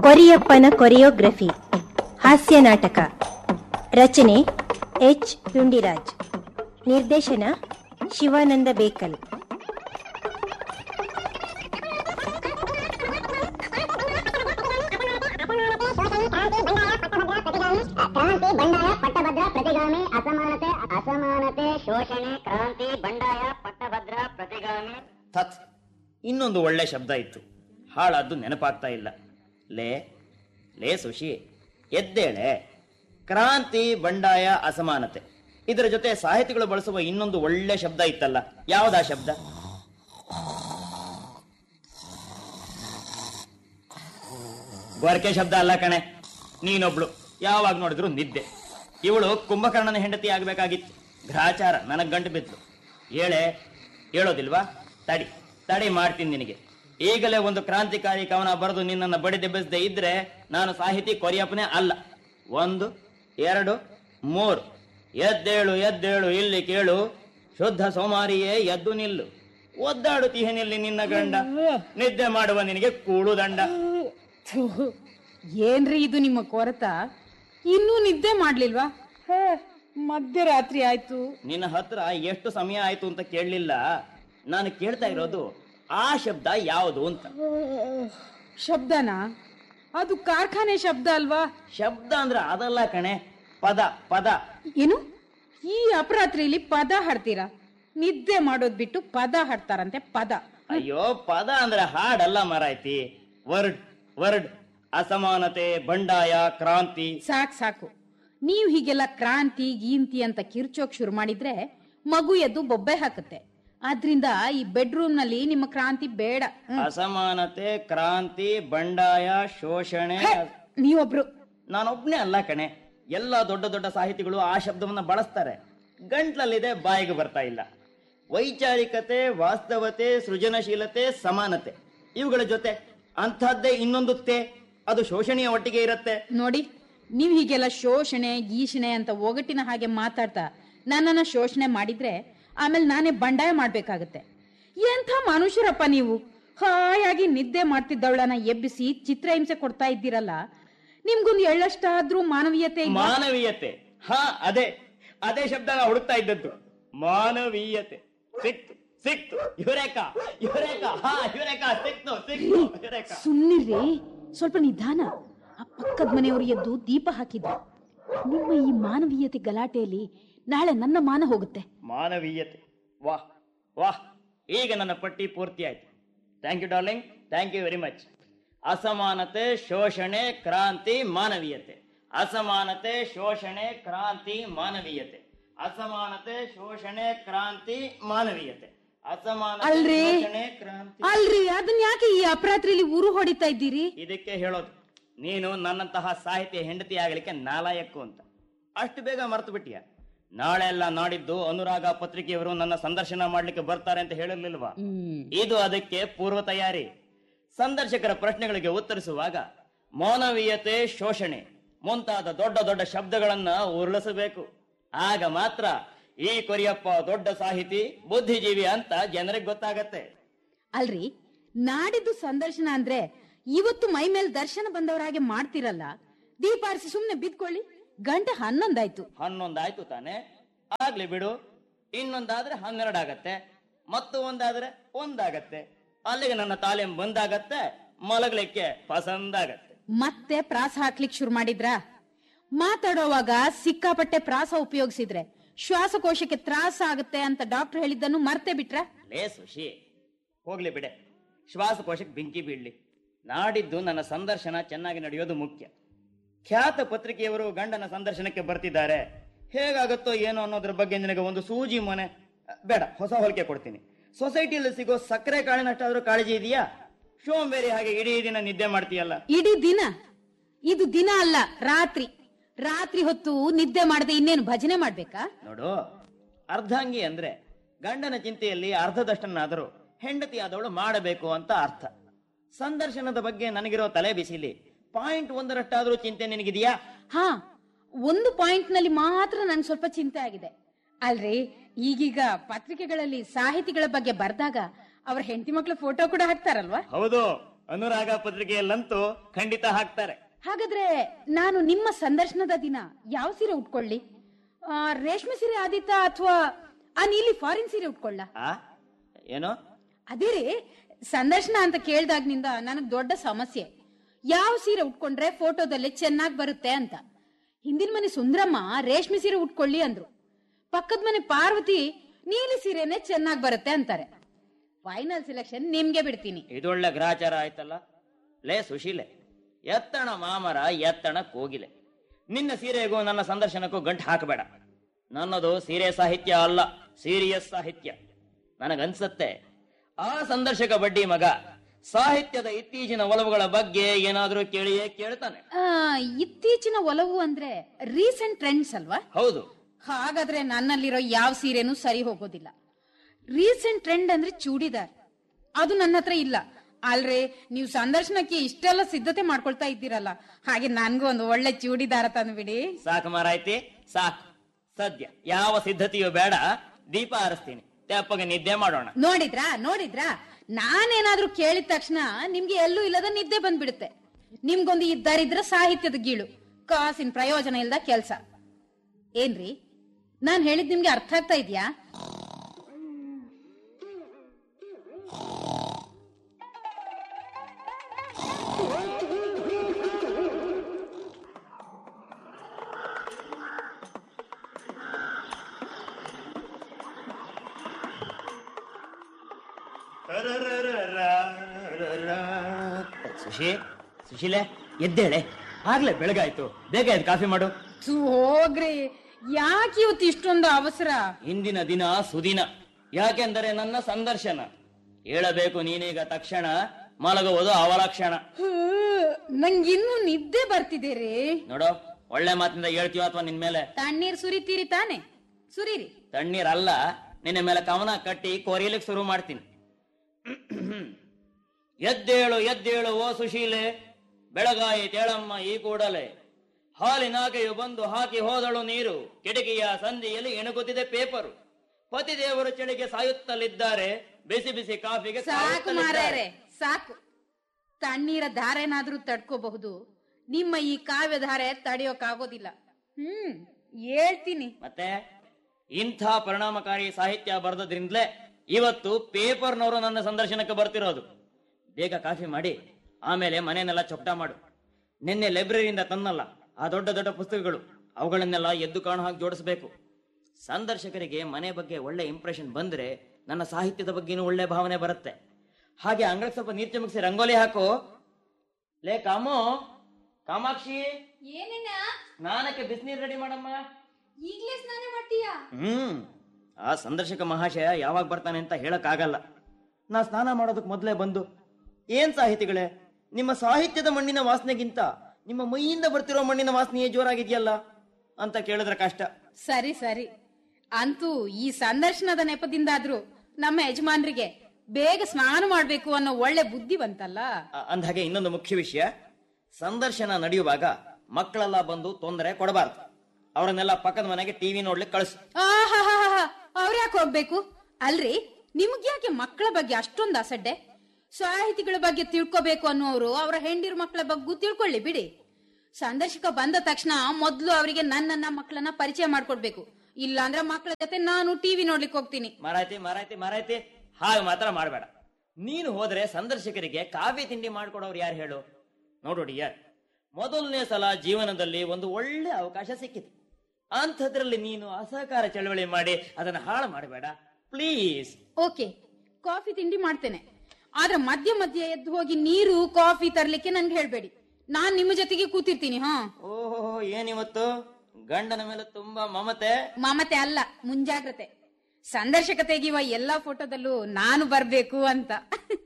ಕೊರಿಯಪ್ಪನ choreography ಹಾಸ್ಯ ನಾಟಕ ರಚನೆ ಎಚ್ ಡುಂಡಿರಾಜ್ ನಿರ್ದೇಶನ ಶಿವಾನಂದ ಬೇಕಲ್ ಕ್ರಾಂತಿ ಬಂಡಾಯ ಪಟ್ಟಭದ್ರ ಪ್ರತಿಗಾಮಿ ಅಸಮಾನತೆ ಅಸಮಾನತೆ ಶೋಷಣೆ ಕ್ರಾಂತಿ ಬಂಡಾಯ ಪಟ್ಟಭದ್ರ ಪ್ರತಿಗಾಮಿ ತತ್ ಇನ್ನೊಂದು ಒಳ್ಳೆ ಶಬ್ದ ಇತ್ತು ಹಾಳಾದ್ದು ನೆನಪಾಗ್ತಾ ಇಲ್ಲ ಲೇ ಲೇ ಸುಶಿ ಎದ್ದೇಳೆ ಕ್ರಾಂತಿ ಬಂಡಾಯ ಅಸಮಾನತೆ ಇದರ ಜೊತೆ ಸಾಹಿತಿಗಳು ಬಳಸುವ ಇನ್ನೊಂದು ಒಳ್ಳೆ ಶಬ್ದ ಇತ್ತಲ್ಲ ಯಾವುದಾ ಶಬ್ದ ಗೊರಕೆ ಶಬ್ದ ಅಲ್ಲ ಕಣೆ ನೀನೊಬ್ಳು ಯಾವಾಗ ನೋಡಿದ್ರು ನಿದ್ದೆ ಇವಳು ಕುಂಭಕರ್ಣನ ಹೆಂಡತಿ ಆಗ್ಬೇಕಾಗಿತ್ತು ಗ್ರಹಚಾರ ನನಗ್ ಗಂಟು ಬಿದ್ಲು ಏಳೆ ಹೇಳೋದಿಲ್ವಾ ತಡಿ ತಡಿ ಮಾಡ್ತೀನಿ ನಿನಗೆ ಈಗಲೇ ಒಂದು ಕ್ರಾಂತಿಕಾರಿ ಕವನ ಬರೆದು ನಿನ್ನನ್ನು ಬಡಿದೆಬ್ಬಿಸದೆ ಇದ್ರೆ ನಾನು ಸಾಹಿತಿ ಕೊರಿಯಪ್ಪನೇ ಅಲ್ಲ ಒಂದು ಎರಡು ಮೂರು ಎದ್ದೇಳು ಎದ್ದೇಳು ಇಲ್ಲಿ ಕೇಳು ಶುದ್ಧ ಸೋಮಾರಿಯೇ ಎದ್ದು ನಿಲ್ಲು ಒದ್ದಾಡುತ್ತೀಹನಿಲ್ಲಿ ನಿನ್ನ ಗಂಡ ನಿದ್ದೆ ಮಾಡುವ ನಿನಗೆ ಕೂಳು ದಂಡ ಥು, ಏನ್ರಿ ಇದು ನಿಮ್ಮ ಕೊರತ ಇನ್ನೂ ನಿದ್ದೆ ಮಾಡ್ಲಿಲ್ವಾ ಹೇ, ಮಧ್ಯರಾತ್ರಿ ಆಯ್ತು ನಿನ್ನ ಹತ್ರ ಎಷ್ಟು ಸಮಯ ಆಯ್ತು ಅಂತ ಕೇಳಲಿಲ್ಲ ನಾನು ಕೇಳ್ತಾ ಇರೋದು ಆ ಶಬ್ದ ಯಾವುದು ಅಂತ ಶಬ್ದನಾ ಅದು ಕಾರ್ಖಾನೆ ಶಬ್ದ ಅಲ್ವಾ ಶಬ್ದ ಅಂದ್ರೆ ಅದಲ್ಲ ಕಣೆ ಪದ ಪದ ಏನು ಈ ಅಪರಾತ್ರಿಲಿ ಪದ ಹಾಡ್ತೀರಾ ನಿದ್ದೆ ಮಾಡೋದ್ ಬಿಟ್ಟು ಪದ ಹಾಡ್ತಾರಂತೆ ಪದ ಅಯ್ಯೋ ಪದ ಅಂದ್ರೆ ಹಾಡಲ್ಲ ಮರಾಯ್ತಿ ವರ್ಡ್ ವರ್ಡ್ ಅಸಮಾನತೆ ಬಂಡಾಯ ಕ್ರಾಂತಿ ಸಾಕ್ ಸಾಕು ನೀವು ಹೀಗೆಲ್ಲ ಕ್ರಾಂತಿ ಗೀಂತಿ ಅಂತ ಕಿರ್ಚೋಕ್ ಶುರು ಮಾಡಿದ್ರೆ ಮಗು ಎದ್ದು ಬೊಬ್ಬೆ ಹಾಕುತ್ತೆ ಆದ್ರಿಂದ ಈ ಬೆಡ್ರೂಮ್ ನಲ್ಲಿ ನಿಮ್ಮ ಕ್ರಾಂತಿ ಬೇಡ ಹ್ಮ್. ಅಸಮಾನತೆ ಕ್ರಾಂತಿ ಬಂಡಾಯ ಶೋಷಣೆ ಹೇ, ನೀವೊಬ್ರು ನಾನೊಬ್ನೇ ಅಲ್ಲ ಕಣೆ ಎಲ್ಲ ದೊಡ್ಡ ದೊಡ್ಡ ಸಾಹಿತಿಗಳು ಆ ಶಬ್ದವನ್ನ ಬಳಸ್ತಾರೆ ಗಂಟ್ಲಲ್ಲಿದೆ ಬಾಯಿಗೆ ಬರ್ತಾ ಇಲ್ಲ ವೈಚಾರಿಕತೆ ವಾಸ್ತವತೆ ಸೃಜನಶೀಲತೆ ಸಮಾನತೆ ಇವುಗಳ ಜೊತೆ ಅಂಥದ್ದೇ ಇನ್ನೊಂದು ತೇ ಅದು ಶೋಷಣೆಯ ಒಟ್ಟಿಗೆ ಇರುತ್ತೆ ನೋಡಿ ನೀವ್ ಹೀಗೆಲ್ಲ ಶೋಷಣೆ ಗೀಷಣೆ ಅಂತ ಒಗಟಿನ ಹಾಗೆ ಮಾತಾಡ್ತಾ ನನ್ನನ್ನ ಶೋಷಣೆ ಮಾಡಿದ್ರೆ ಆಮೇಲೆ ನಾನೇ ಬಂಡಾಯ ಮಾಡ್ಬೇಕಾಗತ್ತೆ ಎಂಥ ಮನುಷ್ಯರಪ್ಪ ನೀವು ಹಾಯಾಗಿ ನಿದ್ದೆ ಮಾಡ್ತಿದ್ದವಳನ್ನ ಎಬ್ಬಿಸಿ ಚಿತ್ರಹಿಂಸೆ ಕೊಡ್ತಾ ಇದ್ದೀರಲ್ಲ ನಿಮ್ಗೊಂದು ಎಳ್ಳಷ್ಟಾದ್ರೂ ಮಾನವೀಯತೆ ಇಲ್ವಾ? ಮಾನವೀಯತೆ ಹಾ ಅದೇ ಅದೇ ಶಬ್ದ ನಾ ಹುಡುಕ್ತಾ ಇದ್ದದ್ದು ಮಾನವೀಯತೆ ಸಿಕ್ತು ಸಿಕ್ತು ಯುರೇಕ ಯುರೇಕ ಹಾ ಯುರೇಕ ಸಿಕ್ತು ಸಿಕ್ತು ಯುರೇಕ ಸುಮ್ನಿರ್ರಿ ಸ್ವಲ್ಪ ನಿಧಾನ ಆ ಪಕ್ಕದ ಮನೆಯವರು ಎದ್ದು ದೀಪ ಹಾಕಿದ್ರು ನಿಮ್ಮ ಈ ಮಾನವೀಯತೆ ಗಲಾಟೆಯಲ್ಲಿ ನಾಳೆ ನನ್ನ ಮಾನ ಹೋಗುತ್ತೆ ಮಾನವೀಯತೆ ವಾಹ್ ವಾಹ್ ಈಗ ನನ್ನ ಪಟ್ಟಿ ಪೂರ್ತಿ ಆಯ್ತು thank you darling thank you very much ಅಸಮಾನತೆ ಶೋಷಣೆ ಕ್ರಾಂತಿ ಮಾನವೀಯತೆ ಅಸಮಾನತೆ ಶೋಷಣೆ ಕ್ರಾಂತಿ ಮಾನವೀಯತೆ ಅಸಮಾನತೆ ಶೋಷಣೆ ಕ್ರಾಂತಿ ಮಾನವೀಯತೆ ಅಸಮಾನತೆ ಅಲ್ರಿ ಶೋಷಣೆ ಕ್ರಾಂತಿ ಅಲ್ರಿ ಅದನ್ನ ಯಾಕೆ ಈ ಅಪರಾತ್ರಿಲಿ ಊರು ಹೊಡಿತಾ ಇದ್ದೀರಿ ಇದಕ್ಕೆ ಹೇಳೋದು ನೀನು ನನ್ನಂತಹ ಸಾಹಿತ್ಯ ಹೆಂಡತಿ ಆಗಲಿಕ್ಕೆ ನಾಲಾಯಕ್ಕು ಅಂತ ಅಷ್ಟು ಬೇಗ ಮರೆತು ಬಿಟ್ಟಿಯ ನಾಳೆ ಎಲ್ಲ ನಾಡಿದ್ದು ಅನುರಾಗ ಪತ್ರಿಕೆಯವರು ನನ್ನ ಸಂದರ್ಶನ ಮಾಡ್ಲಿಕ್ಕೆ ಬರ್ತಾರೆ ಅಂತ ಹೇಳಿರ್ಲಿಲ್ವಾ ಇದು ಅದಕ್ಕೆ ಪೂರ್ವ ತಯಾರಿ ಸಂದರ್ಶಕರ ಪ್ರಶ್ನೆಗಳಿಗೆ ಉತ್ತರಿಸುವಾಗ ಮಾನವೀಯತೆ ಶೋಷಣೆ ಮುಂತಾದ ದೊಡ್ಡ ದೊಡ್ಡ ಶಬ್ದಗಳನ್ನ ಉರುಳಿಸಬೇಕು ಆಗ ಮಾತ್ರ ಈ ಕೊರಿಯಪ್ಪ ದೊಡ್ಡ ಸಾಹಿತಿ ಬುದ್ಧಿಜೀವಿ ಅಂತ ಜನರಿಗೆ ಗೊತ್ತಾಗತ್ತೆ ಅಲ್ರಿ ನಾಡಿದ್ದು ಸಂದರ್ಶನ ಅಂದ್ರೆ ಇವತ್ತು ಮೈ ಮೇಲೆ ದರ್ಶನ ಬಂದವರ ಹಾಗೆ ಮಾಡ್ತಿರಲ್ಲ ದೀಪ ಆರಿಸಿ ಸುಮ್ನೆ ಬಿದ್ಕೊಳ್ಳಿ ಗಂಟೆ ಹನ್ನೊಂದಾಯ್ತು ಹನ್ನೊಂದಾಯ್ತು ತಾನೆ ಆಗ್ಲಿ ಬಿಡು ಇನ್ನೊಂದಾದ್ರೆ ಹನ್ನೆರಡಾಗತ್ತೆ ಮತ್ತು ಒಂದಾದ್ರೆ ಒಂದಾಗತ್ತೆ ಅಲ್ಲಿಗೆ ನನ್ನ ತಾಲೀಮ್ ಬಂದಾಗತ್ತೆ ಮಲಗಲಿಕ್ಕೆ ಪಸಂದಾಗತ್ತೆ ಮತ್ತೆ ಪ್ರಾಸ ಹಾಕ್ಲಿಕ್ ಶುರು ಮಾಡಿದ್ರಾ ಮಾತಾಡೋವಾಗ ಸಿಕ್ಕಾಪಟ್ಟೆ ಪ್ರಾಸ ಉಪಯೋಗಿಸಿದ್ರೆ ಶ್ವಾಸಕೋಶಕ್ಕೆ ತ್ರಾಸ ಆಗುತ್ತೆ ಅಂತ ಡಾಕ್ಟರ್ ಹೇಳಿದ್ದನ್ನು ಮರ್ತೆ ಬಿಟ್ರ ಲೇ ಸುಶಿ ಹೋಗ್ಲಿ ಬಿಡೆ ಶ್ವಾಸಕೋಶಕ್ಕೆ ಬೆಂಕಿ ಬೀಳ್ಲಿ ನಾಡಿದ್ದು ನನ್ನ ಸಂದರ್ಶನ ಚೆನ್ನಾಗಿ ನಡೆಯೋದು ಮುಖ್ಯ ಖ್ಯಾತ ಪತ್ರಿಕೆಯವರು ಗಂಡನ ಸಂದರ್ಶನಕ್ಕೆ ಬರ್ತಿದ್ದಾರೆ ಹೇಗಾಗುತ್ತೋ ಏನೋ ಅನ್ನೋದ್ರ ಬಗ್ಗೆ ನಿನಗೆ ಒಂದು ಸೂಜಿ ಮನೆ ಬೇಡ ಹೊಸ ಹೋಲಿಕೆ ಕೊಡ್ತೀನಿ ಸೊಸೈಟಿಯಲ್ಲಿ ಸಿಗೋ ಸಕ್ಕರೆ ಕಾಳಿನಷ್ಟಾದ್ರೂ ಕಾಳಜಿ ಇದೆಯಾ ಸೋಂಬೇರಿ ಹಾಗೆ ಇಡೀ ದಿನ ನಿದ್ದೆ ಮಾಡ್ತೀಯಲ್ಲ ಇಡೀ ದಿನ ಇದು ದಿನ ಅಲ್ಲ ರಾತ್ರಿ ರಾತ್ರಿ ಹೊತ್ತು ನಿದ್ದೆ ಮಾಡದೆ ಇನ್ನೇನು ಭಜನೆ ಮಾಡ್ಬೇಕಾ ನೋಡು ಅರ್ಧಾಂಗಿ ಅಂದ್ರೆ ಗಂಡನ ಚಿಂತೆಯಲ್ಲಿ ಅರ್ಧದಷ್ಟನ್ನಾದರೂ ಹೆಂಡತಿ ಆದವಳು ಮಾಡಬೇಕು ಅಂತ ಅರ್ಥ ಸಂದರ್ಶನದ ಬಗ್ಗೆ ನನಗಿರೋ ತಲೆ ಬಿಸಿಲಿ ಪಾಯಿಂಟ್ ಒಂದರಷ್ಟಾದ್ರೂ ಚಿಂತೆ ನಿನಗಿದೆಯಾ ಹಾ ಒಂದು ಪಾಯಿಂಟ್ ನಲ್ಲಿ ಮಾತ್ರ ನನ್ಗೆ ಸ್ವಲ್ಪ ಚಿಂತೆ ಆಗಿದೆ ಅಲ್ರಿ ಈಗೀಗ ಪತ್ರಿಕೆಗಳಲ್ಲಿ ಸಾಹಿತಿಗಳ ಬಗ್ಗೆ ಬರ್ದಾಗ ಅವ್ರ ಹೆಂಡತಿ ಮಕ್ಳ ಫೋಟೋ ಕೂಡ ಹಾಕ್ತಾರಲ್ವಾ ಹೌದು ಅನುರಾಗ ಪತ್ರಿಕೆಯಲ್ಲಂತೂ ಖಂಡಿತ ಹಾಕ್ತಾರೆ ಹಾಗಾದ್ರೆ ನಾನು ನಿಮ್ಮ ಸಂದರ್ಶನದ ದಿನ ಯಾವ ಸೀರೆ ಉಟ್ಕೊಳ್ಳಿ ಆ, ರೇಷ್ಮೆ ಸೀರೆ ಆದಿತ್ತಾ ಅಥವಾ ಆ ನೀಲಿ ಫಾರಿನ್ ಸೀರೆ ಉಟ್ಕೊಳ್ಳ ಆ ಏನು ಅದೇ ರೀ ಸಂದರ್ಶನ ಅಂತ ಕೇಳ್ದಾಗ್ನಿಂದ ನನಗ್ ದೊಡ್ಡ ಸಮಸ್ಯೆ ಯಾವ ಸೀರೆ ಉಟ್ಕೊಂಡ್ರೆ ಫೋಟೋದಲ್ಲಿ ಚೆನ್ನಾಗ್ ಬರುತ್ತೆ ಅಂತ ಹಿಂದಿನ ಮನೆ ಸುಂದ್ರಮ್ಮ ರೇಷ್ಮೆ ಸೀರೆ ಉಟ್ಕೊಳ್ಳಿ ಅಂದ್ರು ಪಕ್ಕದ ಮನೆ ಪಾರ್ವತಿ ನೀಲಿ ಸೀರೆನೆ ಚೆನ್ನಾಗ್ ಬರುತ್ತೆ ಅಂತಾರೆ ಫೈನಲ್ ಸೆಲೆಕ್ಷನ್ ನಿಮ್ಗೆ ಬಿಡ್ತೀನಿ ಇದೊಳ್ಳೆ ಗ್ರಾಚಾರ ಆಯ್ತಲ್ಲ ಲೇ ಸುಶೀಲೆ ಎತ್ತಣ ಮಾಮರ ಎತ್ತಣ ಕೋಗಿಲೆ ನಿನ್ನ ಸೀರೆಗೂ ನನ್ನ ಸಂದರ್ಶನಕ್ಕೂ ಗಂಟು ಹಾಕಬೇಡ ನನ್ನದು ಸೀರೆ ಸಾಹಿತ್ಯ ಅಲ್ಲ ಸೀರಿಯಸ್ ಸಾಹಿತ್ಯ ನನಗನ್ಸತ್ತೆ ಆ ಸಂದರ್ಶಕ ಬಡ್ಡಿ ಮಗ ಸಾಹಿತ್ಯದ ಇತ್ತೀಚಿನ ಒಲವುಗಳ ಬಗ್ಗೆ ಏನಾದ್ರೂ ಕೇಳಿಯೇ ಕೇಳ್ತಾನೆ ಆ, ಇತ್ತೀಚಿನ ಒಲವು ಅಂದ್ರೆ ರೀಸೆಂಟ್ ಟ್ರೆಂಡ್ಸ್ ಅಲ್ವಾ ಹೌದು ಹಾಗಾದ್ರೆ ನನ್ನಲ್ಲಿರೋ ಯಾವ ಸೀರೆನೂ ಸರಿ ಹೋಗೋದಿಲ್ಲ ರೀಸೆಂಟ್ ಟ್ರೆಂಡ್ ಅಂದ್ರೆ ಚೂಡಿದಾರ್ ಅದು ನನ್ನ ಹತ್ರ ಇಲ್ಲ ಅಲ್ರಿ ನೀವು ಸಂದರ್ಶನಕ್ಕೆ ಇಷ್ಟೆಲ್ಲ ಸಿದ್ಧತೆ ಮಾಡ್ಕೊಳ್ತಾ ಇದ್ದೀರಲ್ಲ ಹಾಗೆ ನನ್ಗೂ ಒಂದು ಒಳ್ಳೆ ಚೂಡಿದಾರ ತಂದ್ಬಿಡಿ ಸಾಕು ಮಾರಾಯ್ತಿ ಸಾಕು ಸದ್ಯ ಯಾವ ಸಿದ್ಧತೆಯೂ ಬೇಡ ದೀಪ ಆರಿಸ್ತೀನಿ ತೆಪ್ಪಗೆ ನಿದ್ದೆ ಮಾಡೋಣ ನೋಡಿದ್ರಾ ನೋಡಿದ್ರಾ ನಾನೇನಾದ್ರೂ ಕೇಳಿದ ತಕ್ಷಣ ನಿಮ್ಗೆ ಎಲ್ಲೂ ಇಲ್ಲದ ನಿದ್ದೆ ಬಂದ್ಬಿಡುತ್ತೆ ನಿಮ್ಗೊಂದು ಈ ದರಿದ್ರ ಸಾಹಿತ್ಯದ ಗೀಳು ಕಾಸಿನ ಪ್ರಯೋಜನ ಇಲ್ದ ಕೆಲ್ಸ ಏನ್ರಿ ನಾನ್ ಹೇಳಿದ್ ನಿಮ್ಗೆ ಅರ್ಥ ಆಗ್ತಾ ಇದ್ಯಾ ಸುಶಿ ಸುಶೀಲೆ ಎದ್ದೇಳೆ ಆಗ್ಲೇ ಬೆಳಗಾಯ್ತು ಬೇಗ ಎದ್ದು ಕಾಫಿ ಮಾಡು ಥು, ಹೋಗ್ರಿ ಯಾಕೆ ಇವತ್ತು ಇಷ್ಟೊಂದು ಅವಸರ ಇಂದಿನ ದಿನ ಸುದಿನ ಯಾಕೆಂದರೆ ನನ್ನ ಸಂದರ್ಶನ ಹೇಳಬೇಕು ನೀನೀಗ ತಕ್ಷಣ ಮಲಗುವುದು ಅವಲಕ್ಷಣ ಹೂ, ನಂಗಿನ್ನೂ ನಿದ್ದೆ ಬರ್ತಿದೆ ರೀ ನೋಡು ಒಳ್ಳೆ ಮಾತಿಂದ ಹೇಳ್ತೀವ ಅಥವಾ ನಿನ್ ಮೇಲೆ ತಣ್ಣೀರ್ ಸುರಿತೀರಿ ತಾನೆ ಸುರೀರಿ ತಣ್ಣೀರಲ್ಲ ನಿನ್ನ ಮೇಲೆ ಕವನ ಕಟ್ಟಿ ಕೊರಿಯಲಿಕ್ಕೆ ಶುರು ಮಾಡ್ತೀನಿ ಎದ್ದೇಳು ಎದ್ದೇಳು ಓ ಸುಶೀಲೆ ಬೆಳಗಾಯಿತೇಳಮ್ಮ ಈ ಕೂಡಲೇ ಹಾಲಿನಾಗೆಯು ಬಂದು ಹಾಕಿ ಹೋದಳು ನೀರು ಕಿಟಕಿಯ ಸಂಧಿಯಲ್ಲಿ ಎಣುಗುತ್ತಿದೆ ಪೇಪರು ಪತಿದೇವರು ಚಳಿಗೆ ಸಾಯುತ್ತಲಿದ್ದಾರೆ ಬಿಸಿ ಬಿಸಿ ಕಾಫಿಗೆ ಸಾಕು ಕಾಯುತ್ತಲಿದ್ದಾರೆ. ಮಾರಾಯರೆ ಸಾಕು ತಣ್ಣೀರ ಧಾರೆನಾದ್ರೂ ತಡ್ಕೋಬಹುದು ನಿಮ್ಮ ಈ ಕಾವ್ಯ ಧಾರೆ ತಡೆಯೋಕ್ಕಾಗೋದಿಲ್ಲ ಹ್ಮ್ ಹೇಳ್ತೀನಿ ಮತ್ತೆ ಇಂಥ ಪರಿಣಾಮಕಾರಿ ಸಾಹಿತ್ಯ ಬರೆದ್ರಿಂದಲೇ ಇವತ್ತು ಪೇಪರ್ನವರು ನನ್ನ ಸಂದರ್ಶನಕ್ಕೆ ಬರ್ತಿರೋದು ಬೇಗ ಕಾಫಿ ಮಾಡಿ ಆಮೇಲೆ ಮನೆಯನ್ನೆಲ್ಲ ಚೊಕ್ಟ ಮಾಡು ನಿನ್ನೆ ಲೈಬ್ರರಿಯಿಂದ ತನ್ನಲ್ಲ ಆ ದೊಡ್ಡ ದೊಡ್ಡ ಪುಸ್ತಕಗಳು ಅವುಗಳನ್ನೆಲ್ಲ ಎದ್ದು ಕಾಣೋ ಹಾಗೆ ಜೋಡಿಸಬೇಕು ಸಂದರ್ಶಕರಿಗೆ ಮನೆ ಬಗ್ಗೆ ಒಳ್ಳೆ ಇಂಪ್ರೆಷನ್ ಬಂದ್ರೆ ನನ್ನ ಸಾಹಿತ್ಯದ ಬಗ್ಗೆನೂ ಒಳ್ಳೆ ಭಾವನೆ ಬರುತ್ತೆ ಹಾಗೆ ಅಂಗಳಕ್ಕೆ ಸ್ವಲ್ಪ ನೀರ್ ಚಮಕಿಸಿ ರಂಗೋಲಿ ಹಾಕು ಲೇ ಕಾಮು ಕಾಮಾಕ್ಷಿ ಸ್ನಾನಕ್ಕೆ ಬಿಸಿನೀರ್ ರೆಡಿ ಮಾಡಮ್ಮ ಈಗ್ಲೇ ಸ್ನಾನ ಮಾಡ್ತೀಯಾ ಹ್ಮ್ ಆ ಸಂದರ್ಶಕ ಮಹಾಶಯ ಯಾವಾಗ ಬರ್ತಾನೆ ಅಂತ ಹೇಳಕ್ ಆಗಲ್ಲ ನಾ ಸ್ನಾನ ಮಾಡೋದಕ್ ಮೊದ್ಲೇ ಬಂದು ಏನ್ ಸಾಹಿತಿಗಳೇ ನಿಮ್ಮ ಸಾಹಿತ್ಯದ ಮಣ್ಣಿನ ವಾಸನೆಗಿಂತ ನಿಮ್ಮ ಮೈಯಿಂದ ಬರ್ತಿರೋ ಮಣ್ಣಿನ ವಾಸನೆಯೇ ಜೋರಾಗಿದೆಯಲ್ಲ ಅಂತ ಕೇಳಿದ್ರೆ ಕಷ್ಟ ಸರಿ ಸರಿ ಅಂತೂ ಈ ಸಂದರ್ಶನದ ನೆಪದಿಂದಾದ್ರೂ ನಮ್ಮ ಯಜಮಾನ್ರಿಗೆ ಬೇಗ ಸ್ನಾನ ಮಾಡ್ಬೇಕು ಅನ್ನೋ ಒಳ್ಳೆ ಬುದ್ಧಿ ಬಂತಲ್ಲ ಅ- ಅಂದ್ಹಾಗೆ ಇನ್ನೊಂದು ಮುಖ್ಯ ವಿಷಯ ಸಂದರ್ಶನ ನಡೆಯುವಾಗ ಮಕ್ಕಳೆಲ್ಲ ಬಂದು ತೊಂದರೆ ಕೊಡಬಾರ್ದು ಅವರನ್ನೆಲ್ಲ ಪಕ್ಕದ ಮನೆಗೆ ಟಿವಿ ನೋಡ್ಲಿಕ್ಕೆ ಕಳಿಸು ಆಹಾಹಾಹಾ, ಅವ್ರ್ಯಾಕ್ ಹೋಗ್ಬೇಕು ಅಲ್ರಿ ನಿಮ್ಗ್ ಯಾಕೆ ಮಕ್ಕಳ ಬಗ್ಗೆ ಅಷ್ಟೊಂದು ಅಸಡ್ಡೆ ಸಾಹಿತಿಗಳ ಬಗ್ಗೆ ತಿಳ್ಕೊಬೇಕು ಅನ್ನೋರು ಅವರ ಹೆಂಡಿರ ಮಕ್ಕಳ ಬಗ್ಗೂ ತಿಳ್ಕೊಳ್ಳಿ ಬಿಡಿ ಸಂದರ್ಶಕ ಬಂದ ತಕ್ಷಣ ಮೊದ್ಲು ಅವರಿಗೆ ನನ್ನನ್ನ ಮಕ್ಕಳನ್ನ ಪರಿಚಯ ಮಾಡ್ಕೊಡ್ಬೇಕು ಇಲ್ಲ ಅಂದ್ರೆ ಮಕ್ಕಳ ಜೊತೆ ನಾನು ಟಿವಿ ನೋಡ್ಲಿಕ್ಕೆ ಹೋಗ್ತೀನಿ ಮಾರಾಯ್ತಿ ಮಾರಾಯ್ತಿ ಮಾರಾಯ್ತಿ ಹಾಗೆ ಮಾತ್ರ ಮಾಡಬೇಡ ನೀನು ಹೋದ್ರೆ ಸಂದರ್ಶಕರಿಗೆ ಕಾಫಿ ತಿಂಡಿ ಮಾಡ್ಕೊಡೋರು ಯಾರು ಹೇಳು ನೋಡು ಡಿಯರ್ ಮೊದಲನೇ ಸಲ ಜೀವನದಲ್ಲಿ ಒಂದು ಒಳ್ಳೆ ಅವಕಾಶ ಸಿಕ್ಕಿತು ಅಂಥದ್ರಲ್ಲಿ ನೀನು ಅಸಹಕಾರ ಚಳವಳಿ ಮಾಡಿ ಅದನ್ನ ಹಾಳು ಮಾಡಬೇಡ ಪ್ಲೀಸ್ ಓಕೆ ಕಾಫಿ ತಿಂಡಿ ಮಾಡ್ತೇನೆ ಆದ್ರೆ ಮಧ್ಯ ಮಧ್ಯ ಎದ್ದು ಹೋಗಿ ನೀರು ಕಾಫಿ ತರ್ಲಿಕ್ಕೆ ನನ್ಗೆ ಹೇಳ್ಬೇಡಿ ನಾನ್ ನಿಮ್ಮ ಜೊತೆಗೆ ಕೂತಿರ್ತೀನಿ ಹಾ ಓಹೋ ಏನಿವತ್ತು ಗಂಡನ ಮೇಲೆ ತುಂಬಾ ಮಮತೆ ಮಮತೆ ಅಲ್ಲ ಮುಂಜಾಗ್ರತೆ ಸಂದರ್ಶಕ ತೆಗೆಯುವ ಎಲ್ಲಾ ಫೋಟೋದಲ್ಲೂ ನಾನು ಬರ್ಬೇಕು ಅಂತ